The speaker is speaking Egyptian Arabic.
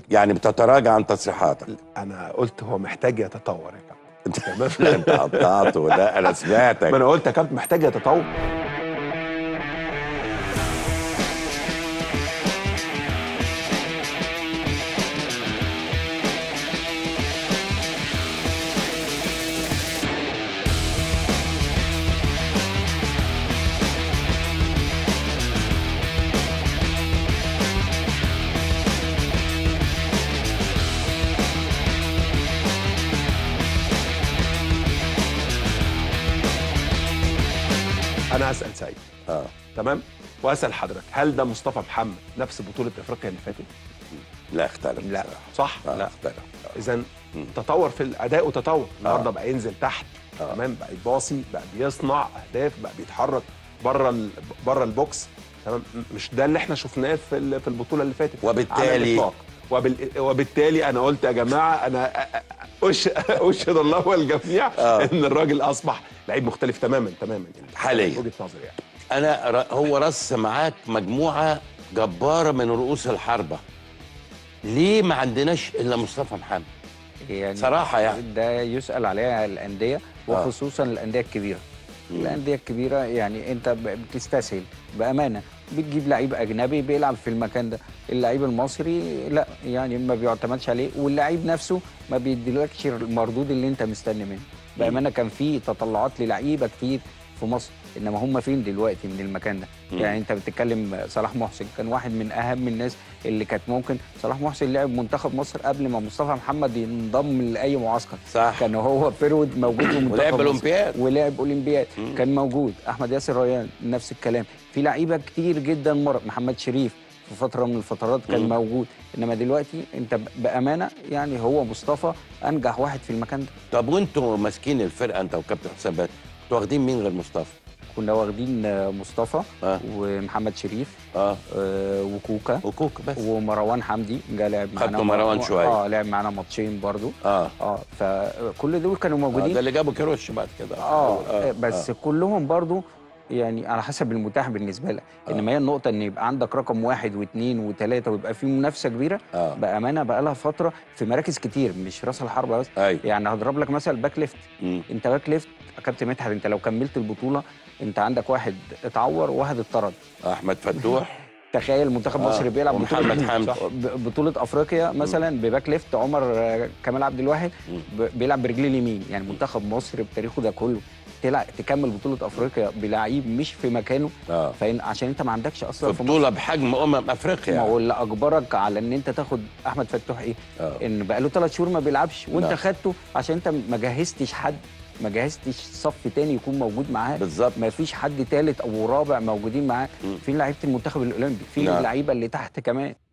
يعني بتتراجع عن تصريحاتك انا قلت هو محتاج يتطور يا كابتن لا انت قطعته لا انا سمعتك ما انا قلت يا كابتن محتاج يتطور انا هسال سعيد اه تمام واسال حضرتك هل ده مصطفى محمد نفس بطوله افريقيا اللي فاتت لا اختلف لا بصراحة. صح آه لا اختلف اذا تطور في الاداء وتطور النهارده آه. بقى ينزل تحت آه. تمام بقى يباصي بقى بيصنع اهداف بقى بيتحرك بره ال... بره البوكس تمام م- مش ده اللي احنا شفناه في ال- في البطوله اللي فاتت وبالتالي- على الإطلاق. وبال... وبالتالي انا قلت يا جماعه انا أ- أ- أش... اشهد الله والجميع آه. ان الراجل اصبح لعيب مختلف تماما تماما يعني حالياً. وجهه نظري يعني انا ر- هو رص معاك مجموعه جباره من رؤوس الحربه ليه ما عندناش الا مصطفى محمد يعني صراحة يعني. ده يسأل عليها الأندية وخصوصا الأندية الكبيرة مم. الأندية الكبيرة يعني أنت ب- بتستسهل بأمانة بتجيب لعيب أجنبي بيلعب في المكان ده اللعيب المصري لا يعني ما بيعتمدش عليه واللعيب نفسه ما بيديلكش المردود اللي أنت مستني منه بأمانة كان في تطلعات للعيبة كتير في مصر انما هم فين دلوقتي من المكان ده مم. يعني انت بتتكلم صلاح محسن كان واحد من اهم الناس اللي كانت ممكن صلاح محسن لعب منتخب مصر قبل ما مصطفى محمد ينضم لاي معسكر صح كان هو فيرود موجود في منتخب ولعب مصر. اولمبياد ولعب اولمبياد مم. كان موجود احمد ياسر ريان نفس الكلام في لعيبه كتير جدا مر محمد شريف في فتره من الفترات كان مم. موجود انما دلوقتي انت ب- بامانه يعني هو مصطفى انجح واحد في المكان ده طب وانتوا ماسكين الفرقه انت وكابتن حسام بدر كنتوا واخدين مين غير مصطفى؟ كنا واخدين آه، مصطفى اه ومحمد شريف اه آه، وكوكا وكوك بس ومروان حمدي جه لعب معانا خدتوا مروان شوية. اه لعب معانا ماتشين برضو اه اه فكل دول كانوا آه، موجودين ده اللي جابوا كيروش بعد كده اه, آه بس آه. كلهم برضو يعني على حسب المتاح بالنسبه لك آه. آه. انما هي النقطه ان يبقى عندك رقم واحد واثنين وثلاثه ويبقى في منافسه كبيره اه بامانه بقى لها فتره في مراكز كتير مش راس الحربه بس ايوه يعني هضرب لك مثل باك ليفت مم. انت باك ليفت يا كابتن مدحت انت لو كملت البطوله انت عندك واحد اتعور وواحد اتطرد احمد فتوح تخيل منتخب آه، مصر بيلعب ومحمد حمدي. ب- بطوله افريقيا مثلا بباك ليفت عمر آه، كمال عبد الواحد مم. ب- بيلعب برجليه اليمين يعني منتخب مصر بتاريخه ده كله تلعب تكمل بطوله افريقيا بلعيب مش في مكانه اه فإن عشان انت ما عندكش اصلا في في بطوله بحجم امم افريقيا ما هو يعني. اللي اجبرك على ان انت تاخد احمد فتوح ايه؟ اه ان بقى له ثلاث شهور ما بيلعبش وانت نعم. خدته عشان انت ما جهزتش حد ما جهزتش صف تاني يكون موجود معاه بالظبط ما فيش حد ثالث او رابع موجودين معاه مم. فين لعيبه المنتخب الاولمبي فين نعم. اللعيبه اللي تحت كمان